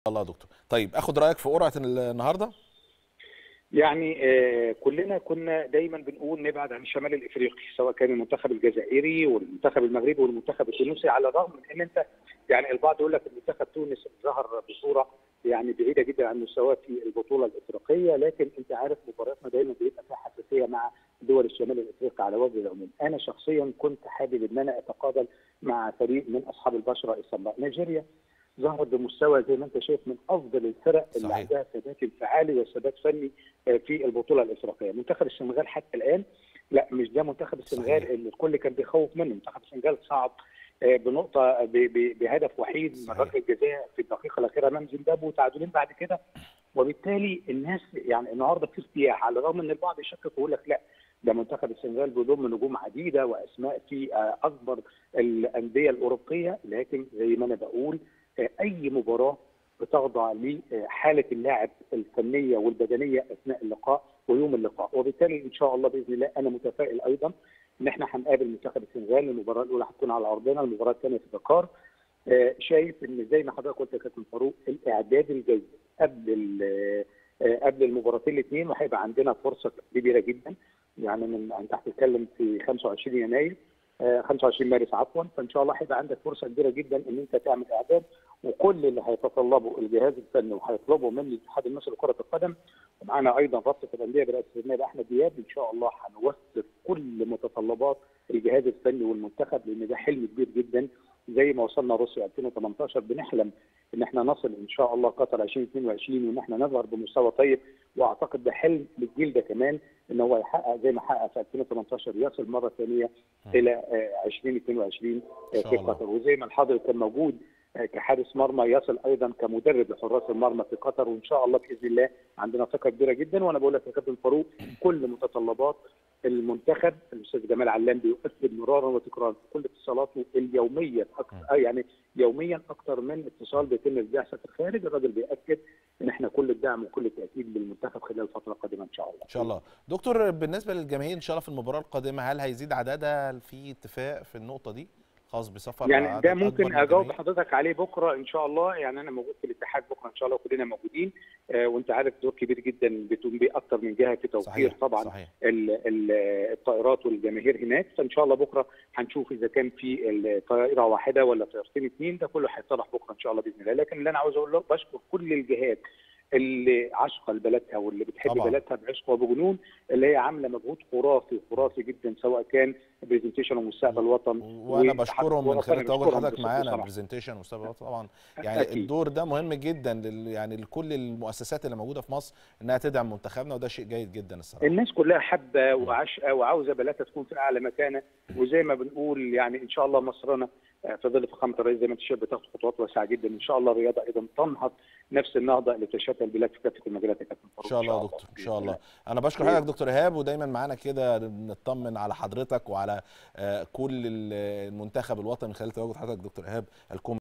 الله يا دكتور طيب اخد رايك في قرعه النهارده يعني آه كلنا كنا دايما بنقول نبعد عن الشمال الافريقي سواء كان المنتخب الجزائري والمنتخب المغربي والمنتخب التونسي على الرغم من ان انت يعني البعض يقول لك منتخب تونس ظهر بصوره يعني بعيده جدا عن مستواه في البطوله الافريقيه لكن انت عارف مبارياتنا دايما بيبقى فيها حساسيه مع دول الشمال الافريقي على وجه العموم، انا شخصيا كنت حابب ان انا اتقابل مع فريق من اصحاب البشره السمراء، نيجيريا ظهرت بمستوى زي ما انت شايف من افضل الفرق اللي صحيح. عندها ثبات انفعالي وثبات فني آه، في البطوله الافريقيه، منتخب السنغال حتى الان لا مش ده منتخب السنغال صحيح. اللي الكل كان بيخوف منه، منتخب السنغال صعد آه، بنقطه ب- ب- بهدف وحيد من صحيح. ركله جزاء في الدقيقه الاخيره امام زيمبابوي وتعادلين بعد كده وبالتالي الناس يعني النهارده في ارتياح على الرغم ان البعض يشكك ويقول لك لا ده منتخب السنغال بيضم نجوم عديده واسماء في آه، اكبر الانديه الاوروبيه لكن زي ما انا بقول آه، اي مباراه بتخضع لحاله اللاعب الفنيه والبدنيه اثناء اللقاء ويوم اللقاء وبالتالي ان شاء الله باذن الله انا متفائل ايضا ان احنا هنقابل منتخب السنغال المباراه الاولى هتكون على ارضنا المباراه الثانيه في دكار آه، شايف ان زي ما حضرتك قلت يا كابتن فاروق الاعداد الجيد قبل ال- آه، قبل المباراتين الاثنين وهيبقى عندنا فرصه كبيره جدا يعني من انت هتتكلم في 25 يناير آه، 25 مارس عفوا فان شاء الله هيبقى عندك فرصه كبيره جدا ان انت تعمل اعداد وكل اللي هيتطلبه الجهاز الفني وهيطلبه من الاتحاد المصري لكره القدم ومعانا ايضا رابطه الانديه برئاسه النائب احمد دياب ان شاء الله هنوفر كل متطلبات الجهاز الفني والمنتخب لان ده حلم كبير جدا زي ما وصلنا روسيا 2018 بنحلم ان احنا نصل ان شاء الله قطر 2022 وان احنا نظهر بمستوى طيب واعتقد ده حلم للجيل ده كمان ان هو يحقق زي ما حقق في 2018 يصل مره ثانيه الى آه، 2022 آه، إن شاء في الله. قطر وزي ما الحاضر كان موجود آه، كحارس مرمى يصل ايضا كمدرب لحراس المرمى في قطر وان شاء الله باذن الله عندنا ثقه كبيره جدا وانا بقول لك يا كابتن فاروق كل متطلبات المنتخب الاستاذ جمال علام بيؤكد مرارا وتكرارا في كل اتصالاته اليوميه اكثر آه يعني يوميا اكثر من اتصال بيتم البعثه في الخارج الراجل بياكد ان احنا كل الدعم وكل التاكيد للمنتخب خلال الفتره القادمه ان شاء الله ان شاء الله دكتور بالنسبه للجماهير ان شاء الله في المباراه القادمه هل هيزيد عددها في اتفاق في النقطه دي خاص بسفر يعني عدد ده أكبر ممكن من اجاوب الجماهير؟ حضرتك عليه بكره ان شاء الله يعني انا موجود في الاتحاد بكره ان شاء الله وكلنا موجودين آه وانت عارف دور كبير جدا بتقوم بيه اكتر من جهه في توفير صحيح طبعا صحيح ال- ال- الطائرات والجماهير هناك فان شاء الله بكره هنشوف اذا كان في الطائره واحده ولا طائرتين اثنين ده كله هيتضح بكره ان شاء الله باذن الله لكن اللي انا عاوز اقول له بشكر كل الجهات اللي عاشقه لبلدها واللي بتحب طبعاً. بلدها بعشق وبجنون اللي هي عامله مجهود خرافي خرافي جدا سواء كان برزنتيشن ومستقبل وطن وانا بشكرهم من خلال تواجد بشكرهم حضرتك بصراحة. معانا برزنتيشن واستقبال طبعا يعني أكيد. الدور ده مهم جدا لل يعني لكل المؤسسات اللي موجوده في مصر انها تدعم منتخبنا وده شيء جيد جدا الصراحه الناس كلها حابه وعاشقه وعاوزه بلدها تكون في اعلى مكانه وزي ما بنقول يعني ان شاء الله مصرنا آه، في ظل فخامه الرئيس زي ما انت شايف بتاخد خطوات واسعه جدا ان شاء الله الرياضه ايضا تنهض نفس النهضه اللي تشهدها البلاد في كافه المجالات يا كابتن ان فاروق. شاء الله يا دكتور ان شاء بإذن الله انا بشكر حضرتك دكتور ايهاب ودايما معانا كده نطمن على حضرتك وعلى آه، كل المنتخب الوطني من خلال تواجد حضرتك دكتور ايهاب الكوم